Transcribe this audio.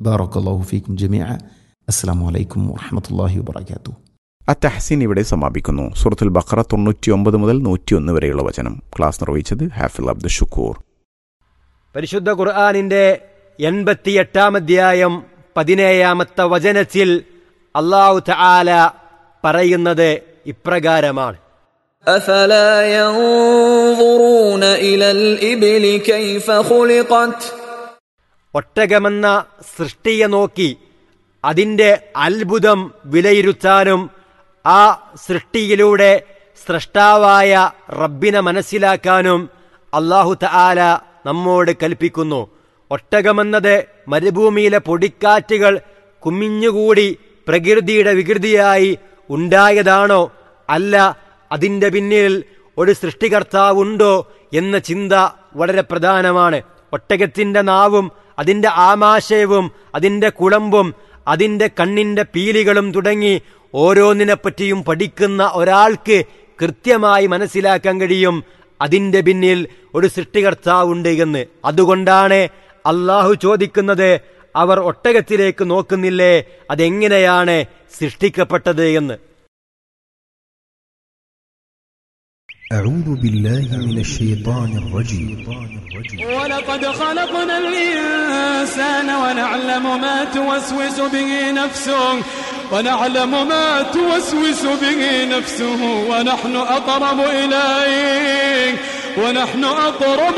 ബാറക്കല്ലാഹു ഫീക്കും ജമിയ അസ്സാം വലൈക്കും വാഹമത്തല്ലാഹി വാബർക്കാത്തു അത്തഹസിൻ ഇവിടെ സമാപിക്കുന്നു സുഹൃത്തുൽ ബഖറ തൊണ്ണൂറ്റി ഒമ്പത് മുതൽ നൂറ്റിയൊന്ന് വരെയുള്ള വചനം ക്ലാസ് നിർവഹിച്ചത് ഹാഫിൽ അബ്ദുൽ ഷുക്കൂർ പരിശുദ്ധ ഖുർആാനിന്റെ എൺപത്തിയെട്ടാം അധ്യായം പതിനേഴാമത്തെ വചനത്തിൽ അള്ളാഹു തആല പറയുന്നത് ഇപ്രകാരമാണ് أفلا ينظرون إلى الإبل كيف خلقت ഒട്ടകമെന്ന സൃഷ്ടിയെ നോക്കി അതിൻ്റെ അത്ഭുതം വിലയിരുത്താനും ആ സൃഷ്ടിയിലൂടെ സ്രഷ്ടാവായ റബ്ബിനെ മനസ്സിലാക്കാനും അള്ളാഹു തആല നമ്മോട് കൽപ്പിക്കുന്നു ഒട്ടകമെന്നത് മരുഭൂമിയിലെ പൊടിക്കാറ്റുകൾ കുമിഞ്ഞുകൂടി പ്രകൃതിയുടെ വികൃതിയായി ഉണ്ടായതാണോ അല്ല അതിൻ്റെ പിന്നിൽ ഒരു സൃഷ്ടികർത്താവുണ്ടോ എന്ന ചിന്ത വളരെ പ്രധാനമാണ് ഒട്ടകത്തിന്റെ നാവും അതിന്റെ ആമാശയവും അതിന്റെ കുളമ്പും അതിന്റെ കണ്ണിന്റെ പീലികളും തുടങ്ങി ഓരോന്നിനെപ്പറ്റിയും പഠിക്കുന്ന ഒരാൾക്ക് കൃത്യമായി മനസ്സിലാക്കാൻ കഴിയും അതിന്റെ പിന്നിൽ ഒരു സൃഷ്ടികർത്താവുണ്ട് എന്ന് അതുകൊണ്ടാണ് അള്ളാഹു ചോദിക്കുന്നത് അവർ ഒട്ടകത്തിലേക്ക് നോക്കുന്നില്ലേ അതെങ്ങനെയാണ് സൃഷ്ടിക്കപ്പെട്ടത് എന്ന് أعوذ بالله من الشيطان الرجيم ولقد خلقنا الإنسان ونعلم ما توسوس به نفسه ونعلم ما توسوس به نفسه ونحن أقرب إليه ونحن أقرب